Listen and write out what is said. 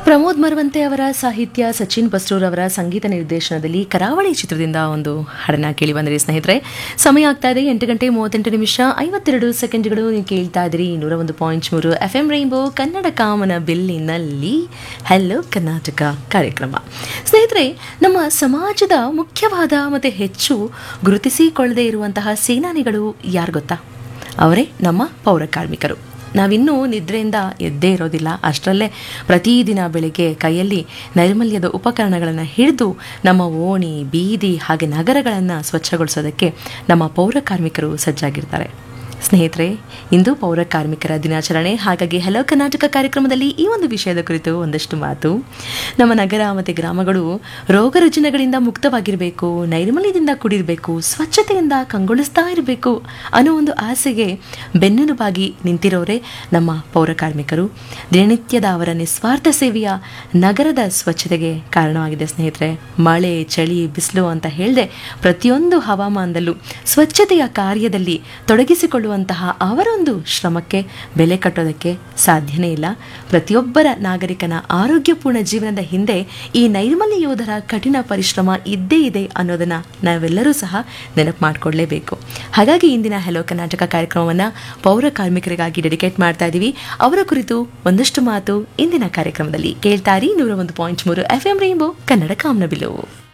ಪ್ರಮೋದ್ ಮರವಂತೆ ಅವರ ಸಾಹಿತ್ಯ ಸಚಿನ್ ಬಸ್ರೂರ್ ಅವರ ಸಂಗೀತ ನಿರ್ದೇಶನದಲ್ಲಿ ಕರಾವಳಿ ಚಿತ್ರದಿಂದ ಒಂದು ಹಾಡನ್ನ ಕೇಳಿ ಬಂದಿರಿ ಸ್ನೇಹಿತರೆ ಸಮಯ ಆಗ್ತಾ ಇದೆ ಎಂಟು ಗಂಟೆ ಮೂವತ್ತೆಂಟು ನಿಮಿಷ ಐವತ್ತೆರಡು ಸೆಕೆಂಡ್ಗಳು ನೀವು ಕೇಳ್ತಾ ಇದ್ದೀರಿ ನೂರ ಒಂದು ಪಾಯಿಂಟ್ ಮೂರು ಎಫ್ ಎಂ ರೈನ್ಬೋ ಕನ್ನಡ ಕಾಮನ ಬಿಲ್ಲಿನಲ್ಲಿ ಹಲೋ ಕರ್ನಾಟಕ ಕಾರ್ಯಕ್ರಮ ಸ್ನೇಹಿತರೆ ನಮ್ಮ ಸಮಾಜದ ಮುಖ್ಯವಾದ ಮತ್ತು ಹೆಚ್ಚು ಗುರುತಿಸಿಕೊಳ್ಳದೇ ಇರುವಂತಹ ಸೇನಾನಿಗಳು ಯಾರು ಗೊತ್ತಾ ಅವರೇ ನಮ್ಮ ಪೌರ ಕಾರ್ಮಿಕರು ನಾವಿನ್ನೂ ನಿದ್ರೆಯಿಂದ ಎದ್ದೇ ಇರೋದಿಲ್ಲ ಅಷ್ಟರಲ್ಲೇ ಪ್ರತಿದಿನ ಬೆಳಿಗ್ಗೆ ಕೈಯಲ್ಲಿ ನೈರ್ಮಲ್ಯದ ಉಪಕರಣಗಳನ್ನು ಹಿಡಿದು ನಮ್ಮ ಓಣಿ ಬೀದಿ ಹಾಗೆ ನಗರಗಳನ್ನು ಸ್ವಚ್ಛಗೊಳಿಸೋದಕ್ಕೆ ನಮ್ಮ ಪೌರ ಕಾರ್ಮಿಕರು ಸಜ್ಜಾಗಿರ್ತಾರೆ ಸ್ನೇಹಿತರೆ ಇಂದು ಪೌರ ಕಾರ್ಮಿಕರ ದಿನಾಚರಣೆ ಹಾಗಾಗಿ ಹಲೋ ಕರ್ನಾಟಕ ಕಾರ್ಯಕ್ರಮದಲ್ಲಿ ಈ ಒಂದು ವಿಷಯದ ಕುರಿತು ಒಂದಷ್ಟು ಮಾತು ನಮ್ಮ ನಗರ ಮತ್ತು ಗ್ರಾಮಗಳು ರೋಗ ರುಜಿನಗಳಿಂದ ಮುಕ್ತವಾಗಿರಬೇಕು ನೈರ್ಮಲ್ಯದಿಂದ ಕೂಡಿರಬೇಕು ಸ್ವಚ್ಛತೆಯಿಂದ ಕಂಗೊಳಿಸ್ತಾ ಇರಬೇಕು ಅನ್ನೋ ಒಂದು ಆಸೆಗೆ ಬೆನ್ನೆಲುಬಾಗಿ ನಿಂತಿರೋರೇ ನಮ್ಮ ಪೌರ ಕಾರ್ಮಿಕರು ದಿನನಿತ್ಯದ ಅವರ ನಿಸ್ವಾರ್ಥ ಸೇವೆಯ ನಗರದ ಸ್ವಚ್ಛತೆಗೆ ಕಾರಣವಾಗಿದೆ ಸ್ನೇಹಿತರೆ ಮಳೆ ಚಳಿ ಬಿಸಿಲು ಅಂತ ಹೇಳಿದೆ ಪ್ರತಿಯೊಂದು ಹವಾಮಾನದಲ್ಲೂ ಸ್ವಚ್ಛತೆಯ ಕಾರ್ಯದಲ್ಲಿ ತೊಡಗಿಸಿಕೊಳ್ಳುವಂತಹ ಅವರೊಂದು ಶ್ರಮಕ್ಕೆ ಬೆಲೆ ಕಟ್ಟೋದಕ್ಕೆ ಸಾಧ್ಯನೇ ಇಲ್ಲ ಪ್ರತಿಯೊಬ್ಬರ ನಾಗರಿಕನ ಆರೋಗ್ಯಪೂರ್ಣ ಜೀವನದ ಹಿಂದೆ ಈ ನೈರ್ಮಲ್ಯ ಯೋಧರ ಕಠಿಣ ಪರಿಶ್ರಮ ಇದ್ದೇ ಇದೆ ಅನ್ನೋದನ್ನ ನಾವೆಲ್ಲರೂ ಸಹ ನೆನಪು ಮಾಡಿಕೊಳ್ಳಲೇಬೇಕು ಹಾಗಾಗಿ ಇಂದಿನ ಹೆಲೋ ಕರ್ನಾಟಕ ಕಾರ್ಯಕ್ರಮವನ್ನು ಪೌರ ಕಾರ್ಮಿಕರಿಗಾಗಿ ಡೆಡಿಕೇಟ್ ಮಾಡ್ತಾ ಇದ್ದೀವಿ ಅವರ ಕುರಿತು ಒಂದಷ್ಟು ಮಾತು ಇಂದಿನ ಕಾರ್ಯಕ್ರಮದಲ್ಲಿ ಕೇಳ್ತಾರಿ ನೂರ ಒಂದು ಪಾಯಿಂಟ್ ಮೂರು ಎಫ್ ಎಂ ರೈಂಬೋ ಕನ್ನಡ ಕಾಮನಬಿಲು